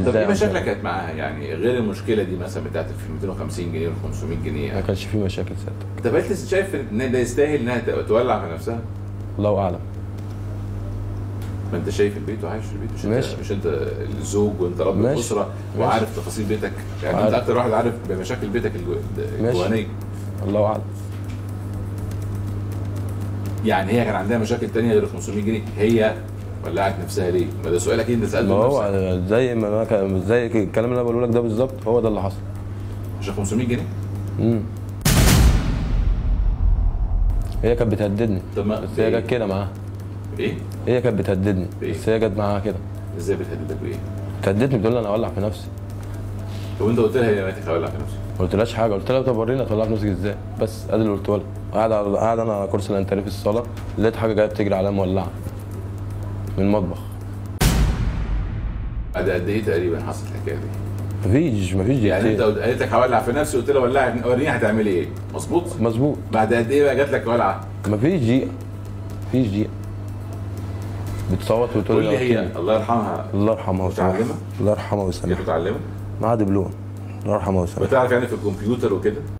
طب ازاي ايه مشاكلك عملت- كانت معاها يعني غير المشكله دي مثلا بتاعت ال 250 جنيه وال 500 جنيه ما كانش في مشاكل ساعتها طب انت شايف ان ده يستاهل انها ت- تولع في نفسها؟ الله اعلم ما انت شايف البيت وعايش في البيت مش انت ماشي. مش انت الزوج وانت رب ماشي. الاسره ماشي. وعارف تفاصيل بيتك يعني انت وعارف. اكتر واحد عارف بمشاكل بيتك الجو- ماشي. الجوانيه الله اعلم يعني هي كان عندها مشاكل تانية غير ال 500 جنيه هي ولعت نفسها ليه؟ ما ده سؤال اكيد انت ما سالته هو لنفسك زي ما ما كان زي الكلام اللي انا بقوله لك ده بالظبط هو ده اللي حصل مش 500 جنيه امم هي كانت بتهددني طب ما بس هي جت كده معاها ايه؟ هي كانت بتهددني إيه؟ بس هي جت معاها كده ازاي بتهددك بايه؟ تهددني بتقول لي انا اولع في نفسي طب انت قلت لها هي ماتت هولع في نفسي ما قلتلهاش حاجه قلت لها طب وريني هتولع في نفسك ازاي بس ادي اللي قلته لها قاعد على قاعد انا على كرسي الانتريه في الصاله لقيت حاجه جايه بتجري عليا مولعه من المطبخ بعد قد ايه تقريبا حصلت الحكايه دي؟ مفيش مفيش يعني انت دقيقتين قلت- قالت لك هولع في نفسي قلت لها ولعي وريني هتعملي ايه؟ مظبوط؟ مظبوط بعد قد ايه بقى جات لك ولعه؟ مفيش دقيقه مفيش دقيقه بتصوت وتقول قول لي هي وكيل. الله يرحمها الله يرحمها ويسامحها متعلمة؟ الله يرحمها هي ويسامحها متعلمه؟ معاها دبلوم الله يرحمها ويسامحها بتعرف يعني في الكمبيوتر وكده؟